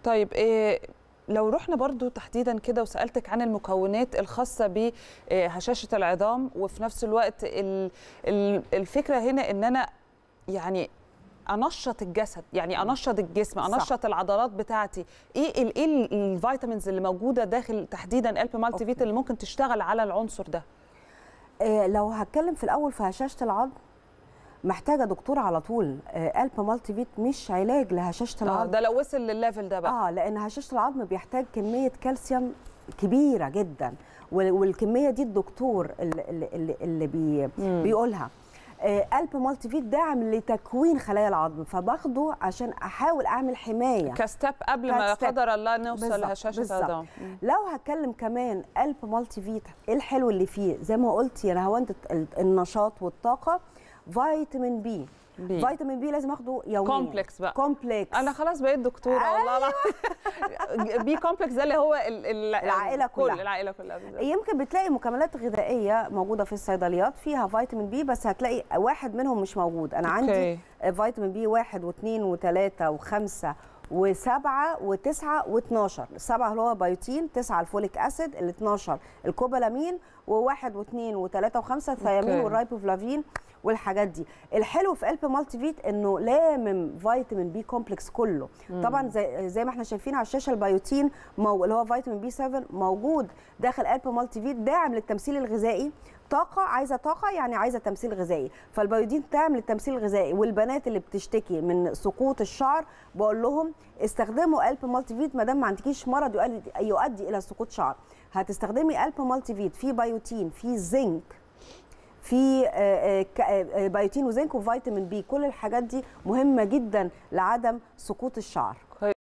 طيب إيه لو رحنا برضو تحديدا كده وسالتك عن المكونات الخاصه بهشاشه العظام وفي نفس الوقت ال- ال- الفكره هنا ان انا يعني انشط الجسد يعني انشط الجسم صح. انشط العضلات بتاعتي ايه ال- ايه ال- الفيتامينز اللي موجوده داخل تحديدا الب مالتي أوكي. فيت اللي ممكن تشتغل على العنصر ده آه، لو هتكلم في الاول في هشاشه العظم محتاجه دكتور على طول آه، الب مالتي فيت مش علاج لهشاشه آه العظم ده لو وصل للليفل ده بقى اه لان هشاشه العظم بيحتاج كميه كالسيوم كبيره جدا وال- والكميه دي الدكتور اللي, اللي, اللي بي مم. بيقولها آه، الب مالتي فيت داعم لتكوين خلايا العظم فباخده عشان احاول اعمل حمايه كستep قبل ما لا كستep. قدر الله نوصل بالظبط، لهشاشه بالظبط. العظام مم. لو هتكلم كمان الب مالتي فيت ايه الحلو اللي فيه زي ما قلت يا نهاوند ال- النشاط والطاقه فيتامين بي بي. فيتامين بي لازم اخده يوميا كومبلكس بقى كومبلكس انا خلاص بقيت دكتوره والله العظيم. بي كومبلكس ده اللي هو ال- ال- العائلة كل كلها. العائله كلها بالظبط. يمكن بتلاقي مكملات غذائيه موجوده في الصيدليات فيها فيتامين بي بس هتلاقي واحد منهم مش موجود انا عندي أوكي. فيتامين بي واحد واثنين وثلاثه وخمسه وسبعه وتسعه و12 السبعه اللي هو بيوتين تسعه الفوليك اسيد ال 12 الكوبالامين وواحد واثنين وثلاثه وخمسه الثيامين أوكي. والرايبوفلافين والحاجات دي الحلو في قلب مالتي فيت انه لامم فيتامين بي كومبلكس كله طبعا زي زي ما احنا شايفين على الشاشه البيوتين مو اللي هو فيتامين بي 7 موجود داخل قلب مالتي فيت داعم للتمثيل الغذائي طاقه عايزه طاقه يعني عايزه تمثيل غذائي فالبيوتين داعم للتمثيل الغذائي والبنات اللي بتشتكي من سقوط الشعر بقول لهم استخدموا قلب مالتي فيت ما دام ما عندكيش مرض يؤدي, يؤدي الى سقوط شعر هتستخدمي قلب مالتي فيت فيه بيوتين فيه زنك في آه، آه، ك- آه، بيوتين وزنك وفيتامين بي كل الحاجات دي مهمه جدا لعدم سقوط الشعر